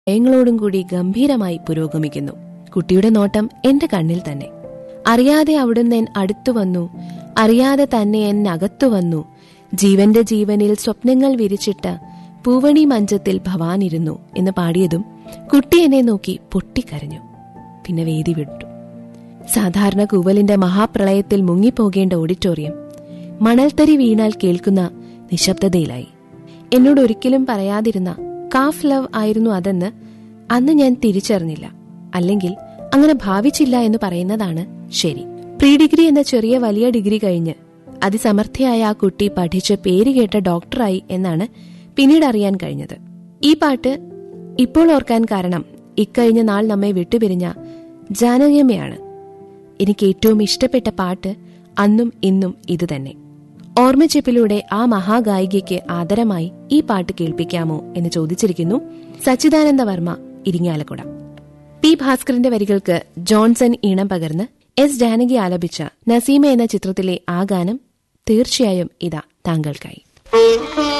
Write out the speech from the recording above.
ഭയങ്ങളോടും കൂടി ഗംഭീരമായി പുരോഗമിക്കുന്നു കുട്ടിയുടെ നോട്ടം എന്റെ കണ്ണിൽ തന്നെ അറിയാതെ അവിടുന്ന് എൻ അടുത്തു വന്നു അറിയാതെ തന്നെ എൻ അകത്തു വന്നു ജീവന്റെ ജീവനിൽ സ്വപ്നങ്ങൾ വിരിച്ചിട്ട പൂവണി മഞ്ചത്തിൽ ഭവാനിരുന്നു എന്ന് പാടിയതും കുട്ടി എന്നെ നോക്കി പൊട്ടിക്കരഞ്ഞു പിന്നെ വേദി വിട്ടു സാധാരണ കൂവലിന്റെ മഹാപ്രളയത്തിൽ മുങ്ങിപ്പോകേണ്ട ഓഡിറ്റോറിയം മണൽത്തരി വീണാൽ കേൾക്കുന്ന നിശബ്ദതയിലായി എന്നോട് ഒരിക്കലും പറയാതിരുന്ന കാഫ് ലവ് ആയിരുന്നു അതെന്ന് അന്ന് ഞാൻ തിരിച്ചറിഞ്ഞില്ല അല്ലെങ്കിൽ അങ്ങനെ ഭാവിച്ചില്ല എന്ന് പറയുന്നതാണ് ശരി പ്രീ ഡിഗ്രി എന്ന ചെറിയ വലിയ ഡിഗ്രി കഴിഞ്ഞ് അതിസമർത്ഥയായ ആ കുട്ടി പഠിച്ച് പേര് കേട്ട ഡോക്ടറായി എന്നാണ് പിന്നീട് അറിയാൻ കഴിഞ്ഞത് ഈ പാട്ട് ഇപ്പോൾ ഓർക്കാൻ കാരണം ഇക്കഴിഞ്ഞ നാൾ നമ്മെ വിട്ടുപിരിഞ്ഞ ജാനകിയമ്മയാണ് എനിക്ക് ഏറ്റവും ഇഷ്ടപ്പെട്ട പാട്ട് അന്നും ഇന്നും ഇതുതന്നെ ഓർമ്മച്ചെപ്പിലൂടെ ആ മഹാഗായികയ്ക്ക് ആദരമായി ഈ പാട്ട് കേൾപ്പിക്കാമോ എന്ന് ചോദിച്ചിരിക്കുന്നു സച്ചിദാനന്ദ വർമ്മ ഇരിങ്ങാലക്കുട പി ഭാസ്കറിന്റെ വരികൾക്ക് ജോൺസൺ ഈണം പകർന്ന് എസ് ജാനകി ആലപിച്ച നസീമ എന്ന ചിത്രത്തിലെ ആ ഗാനം തീർച്ചയായും ഇതാ താങ്കൾക്കായി